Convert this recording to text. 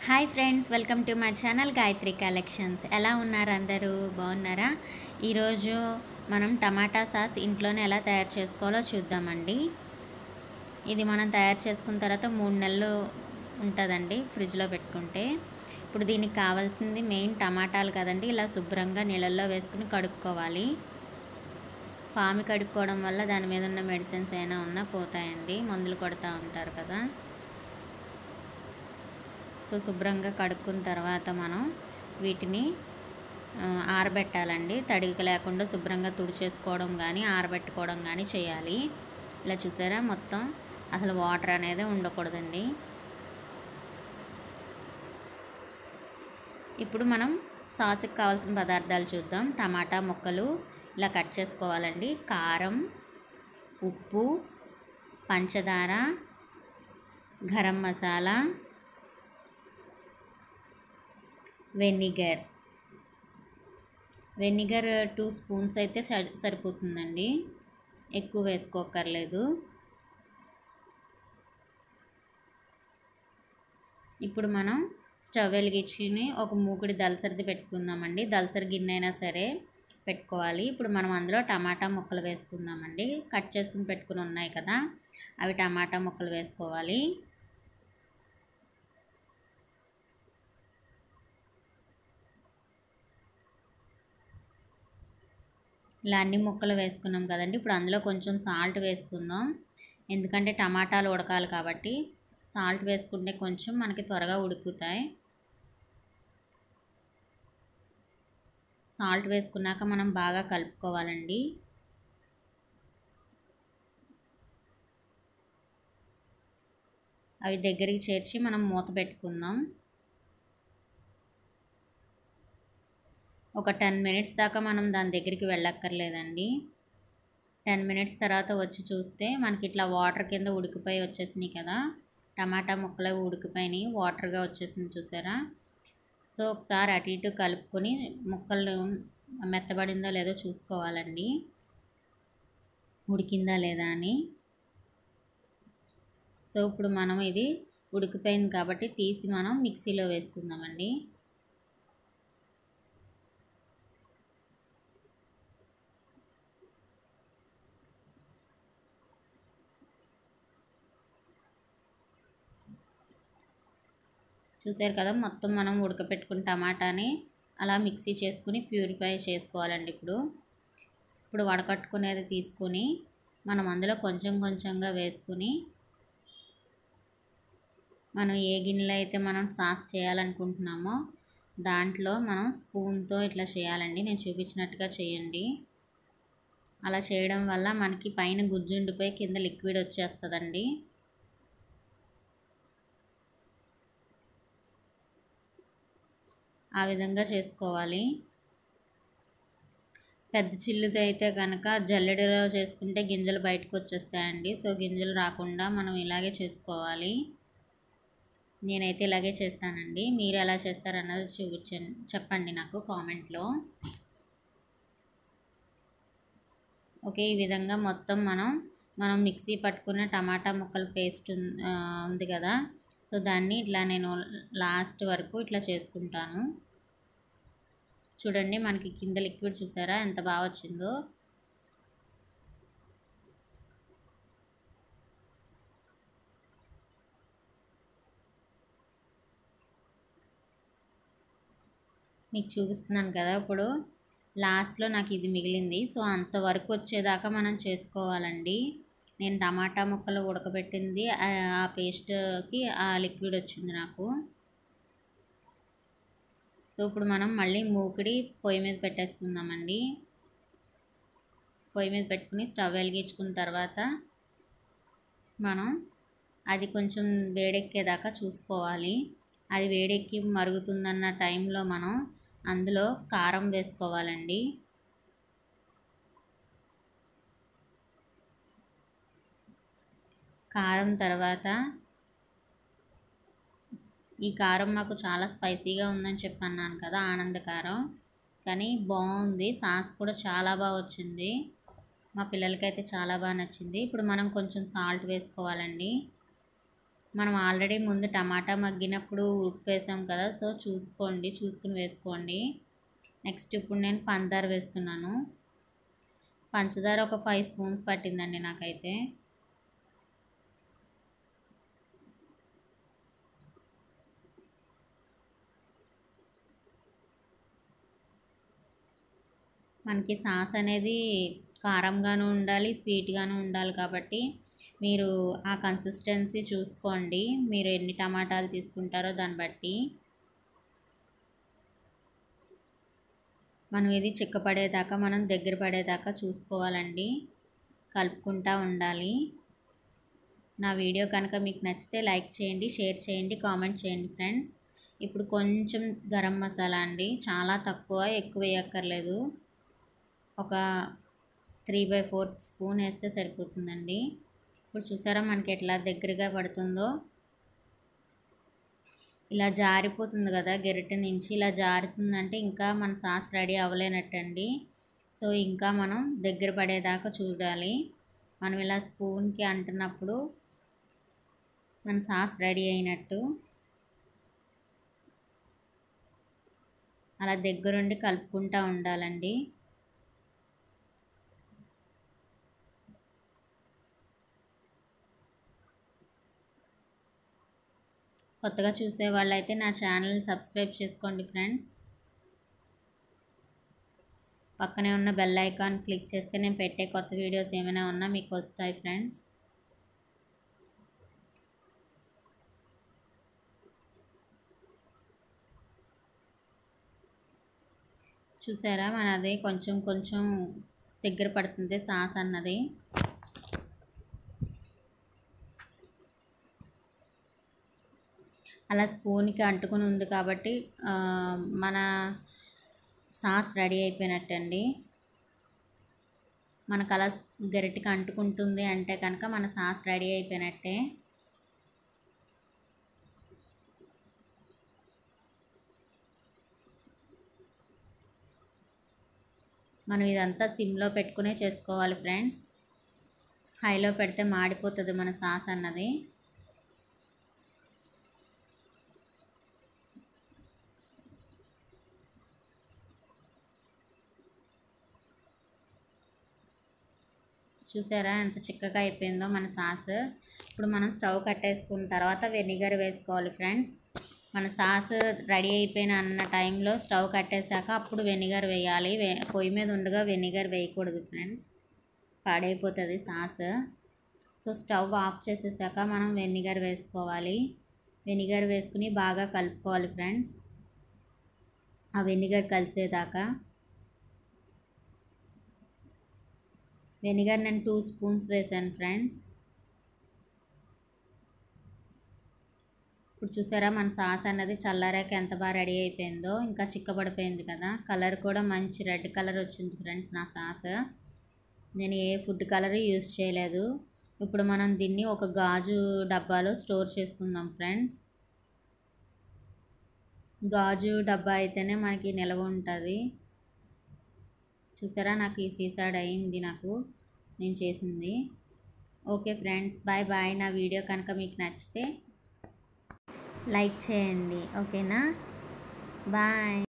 hi friends welcome to my channel Gayatri collections ఎలా ఉన్నారు అందరూ బాగున్నారా ఈరోజు మనం టమాటా సాస్ ఇంట్లోనే ఎలా తయారు చేసుకోవాలో చూద్దామండి ఇది మనం తయారు చేసుకున్న తర్వాత మూడు నెలలు ఉంటుందండి ఫ్రిడ్జ్లో పెట్టుకుంటే ఇప్పుడు దీనికి కావాల్సింది మెయిన్ టమాటాలు కదండి ఇలా శుభ్రంగా నీళ్ళల్లో వేసుకుని కడుక్కోవాలి పామి కడుక్కోవడం వల్ల దాని మీద ఉన్న మెడిసిన్స్ అయినా ఉన్నా పోతాయండి మందులు కొడతా ఉంటారు కదా సో శుభ్రంగా కడుక్కున్న తర్వాత మనం వీటిని ఆ, ఆరబెట్టాలండి తడికి లేకుండా శుభ్రంగా తుడిచేసుకోవడం కానీ ఆరబెట్టుకోవడం కానీ చేయాలి ఇలా చూసారా మొత్తం అసలు వాటర్ అనేది ఉండకూడదండి ఇప్పుడు మనం సాస్కి కావాల్సిన పదార్థాలు చూద్దాం టమాటా ముక్కలు ఇలా కట్ చేసుకోవాలండి కారం ఉప్పు పంచదార garam masala vinegar vinegar two spoons అయితే సరి సరిపోతుందండి ఎక్కువ వేసుకోకర్లేదు ఇప్పుడు మనం స్టవ్ వెలిగించుని ఒక మూకుడి దలసరిది పెట్టుకుందామండి దలసరి గిన్నె అయినా సరే పెట్టుకోవాలి ఇప్పుడు మనం అందులో టమాటా ముక్కలు వేసుకుందామండి కట్ చేసుకుని పెట్టుకుని ఉన్నాయి కదా అవి టమాటా ముక్కలు వేసుకోవాలి ఇలా అన్ని ముక్కలు వేసుకున్నాం కదండి ఇప్పుడు అందులో కొంచెం సాల్ట్ వేసుకుందాం ఎందుకంటే టమాటాలు ఉడకాలి కాబట్టి సాల్ట్ వేసుకుంటే కొంచెం మనకి త్వరగా ఉడుకుతాయి సాల్ట్ వేసుకున్నాక మనం బాగా కలుపుకోవాలండి అవి దగ్గరికి చేర్చి మనం మూత పెట్టుకుందాం ఒక టెన్ మినిట్స్ దాకా మనం దాని దగ్గరికి వెళ్ళక్కర్లేదండి టెన్ మినిట్స్ తర్వాత వచ్చి చూస్తే మనకి ఇట్లా వాటర్ కింద ఉడికిపోయి వచ్చేసినాయి కదా టమాటా ముక్కలు ఉడికిపోయినాయి వాటర్గా వచ్చేసింది చూసారా సో ఒకసారి అటు ఇటు కలుపుకొని ముక్కలు మెత్తబడిందో లేదో చూసుకోవాలండి ఉడికిందా లేదా అని సో ఇప్పుడు మనం ఇది ఉడికిపోయింది కాబట్టి తీసి మనం మిక్సీలో వేసుకుందామండి చూసారు కదా మొత్తం మనం ఉడకపెట్టుకున్న టమాటాని అలా మిక్సీ చేసుకుని ప్యూరిఫై చేసుకోవాలండి ఇప్పుడు ఇప్పుడు వడకట్టుకునేది తీసుకొని మనం అందులో కొంచెం కొంచెంగా వేసుకుని మనం ఏ గిన్నెలో అయితే మనం సాస్ చేయాలనుకుంటున్నామో దాంట్లో మనం స్పూన్తో ఇట్లా చేయాలండి నేను చూపించినట్టుగా చేయండి అలా చేయడం వల్ల మనకి పైన గుజ్జు ఉండిపోయి కింద లిక్విడ్ వచ్చేస్తుందండి ఆ విధంగా చేసుకోవాలి పెద్ద చిల్లుది అయితే కనుక జల్లెడలో చేసుకుంటే గింజలు బయటకు వచ్చేస్తాయండి సో గింజలు రాకుండా మనం ఇలాగే చేసుకోవాలి నేనైతే ఇలాగే చేస్తానండి మీరు ఎలా చేస్తారన్నది చూపించండి చెప్పండి నాకు కామెంట్లో ఓకే ఈ విధంగా మొత్తం మనం మనం మిక్సీ పట్టుకున్న టమాటా ముక్కల పేస్ట్ ఉంది కదా సో దాన్ని ఇట్లా నేను లాస్ట్ వరకు ఇట్లా చేసుకుంటాను చూడండి మనకి కింద లిక్విడ్ చూసారా ఎంత బాగా వచ్చిందో మీకు చూపిస్తున్నాను కదా ఇప్పుడు లాస్ట్లో నాకు ఇది మిగిలింది సో అంతవరకు వచ్చేదాకా మనం చేసుకోవాలండి నేను టమాటా ముక్కలు ఉడకబెట్టింది ఆ పేస్ట్కి ఆ లిక్విడ్ వచ్చింది నాకు సో ఇప్పుడు మనం మళ్ళీ మూకిడి పొయ్యి మీద పెట్టేసుకుందామండి పొయ్యి మీద పెట్టుకుని స్టవ్ వెలిగించుకున్న తర్వాత మనం అది కొంచెం వేడెక్కేదాకా చూసుకోవాలి అది వేడెక్కి మరుగుతుందన్న టైంలో మనం అందులో కారం వేసుకోవాలండి కారం తర్వాత ఈ కారం మాకు చాలా స్పైసీగా ఉందని చెప్పి అన్నాను కదా ఆనంద కారం కానీ బాగుంది సాస్ కూడా చాలా బాగా వచ్చింది మా పిల్లలకైతే చాలా బాగా నచ్చింది ఇప్పుడు మనం కొంచెం సాల్ట్ వేసుకోవాలండి మనం ఆల్రెడీ ముందు టమాటా మగ్గినప్పుడు ఉప్పు వేసాం కదా సో చూసుకోండి చూసుకుని వేసుకోండి నెక్స్ట్ ఇప్పుడు నేను పంచదార వేస్తున్నాను పంచదార ఒక ఫైవ్ స్పూన్స్ పట్టిందండి నాకైతే మనకి సాస్ అనేది కారంగాను ఉండాలి స్వీట్గాను ఉండాలి కాబట్టి మీరు ఆ కన్సిస్టెన్సీ చూసుకోండి మీరు ఎన్ని టమాటాలు తీసుకుంటారో దాన్ని బట్టి మనం ఇది చిక్కపడేదాకా మనం దగ్గర పడేదాకా చూసుకోవాలండి కలుపుకుంటూ ఉండాలి నా వీడియో కనుక మీకు నచ్చితే లైక్ చేయండి షేర్ చేయండి కామెంట్ చేయండి ఫ్రెండ్స్ ఇప్పుడు కొంచెం గరం మసాలా అండి చాలా తక్కువ ఎక్కువ వేయక్కర్లేదు ఒక త్రీ బై ఫోర్త్ స్పూన్ వేస్తే సరిపోతుందండి ఇప్పుడు చూసారా మనకి ఎట్లా దగ్గరగా పడుతుందో ఇలా జారిపోతుంది కదా గెరిటె నుంచి ఇలా జారుతుందంటే ఇంకా మన సాస్ రెడీ అవ్వలేనట్టండి సో ఇంకా మనం దగ్గర పడేదాకా చూడాలి మనం ఇలా స్పూన్కి అంటున్నప్పుడు మన సాస్ రెడీ అయినట్టు అలా దగ్గరుండి కలుపుకుంటూ ఉండాలండి కొత్తగా చూసే వాళ్ళైతే నా ఛానల్ సబ్స్క్రైబ్ చేసుకోండి ఫ్రెండ్స్ పక్కనే ఉన్న బెల్ ఐకాన్ క్లిక్ చేస్తే నేను పెట్టే కొత్త వీడియోస్ ఏమైనా ఉన్నా మీకు వస్తాయి ఫ్రెండ్స్ చూసారా మనది కొంచెం కొంచెం దగ్గర పడుతుంది సాస్ అన్నది అలా స్పూన్కి అంటుకుని ఉంది కాబట్టి మన సాస్ రెడీ అయిపోయినట్టండి మనకు అలా గరిటికి అంటుకుంటుంది అంటే కనుక మన సాస్ రెడీ అయిపోయినట్టే మనం ఇదంతా సిమ్లో పెట్టుకునే చేసుకోవాలి ఫ్రెండ్స్ హైలో పెడితే మాడిపోతుంది మన సాస్ అన్నది చూసారా ఎంత చిక్కగా అయిపోయిందో మన సాస్ ఇప్పుడు మనం స్టవ్ కట్టేసుకున్న తర్వాత వెనిగర్ వేసుకోవాలి ఫ్రెండ్స్ మన సాస్ రెడీ అయిపోయిన అన్న టైంలో స్టవ్ కట్టేశాక అప్పుడు వెనిగర్ వేయాలి వే పొయ్యి మీద ఉండగా వెనిగర్ వేయకూడదు ఫ్రెండ్స్ పాడైపోతుంది సాస్ సో స్టవ్ ఆఫ్ చేసేసాక మనం వెనిగర్ వేసుకోవాలి వెనిగర్ వేసుకుని బాగా కలుపుకోవాలి ఫ్రెండ్స్ ఆ వెనిగర్ కలిసేదాకా వెనిగర్ నేను టూ స్పూన్స్ వేసాను ఫ్రెండ్స్ ఇప్పుడు చూసారా మన సాస్ అన్నది చల్లారాక ఎంత బాగా రెడీ అయిపోయిందో ఇంకా చిక్కబడిపోయింది కదా కలర్ కూడా మంచి రెడ్ కలర్ వచ్చింది ఫ్రెండ్స్ నా సాస్ నేను ఏ ఫుడ్ కలర్ యూస్ చేయలేదు ఇప్పుడు మనం దీన్ని ఒక గాజు డబ్బాలో స్టోర్ చేసుకుందాం ఫ్రెండ్స్ గాజు డబ్బా అయితేనే మనకి నిల్వ ఉంటుంది చూసారా నాకు ఈ సీసాడ్ అయింది నాకు నేను చేసింది ఓకే ఫ్రెండ్స్ బాయ్ బాయ్ నా వీడియో కనుక మీకు నచ్చితే లైక్ చేయండి ఓకేనా బాయ్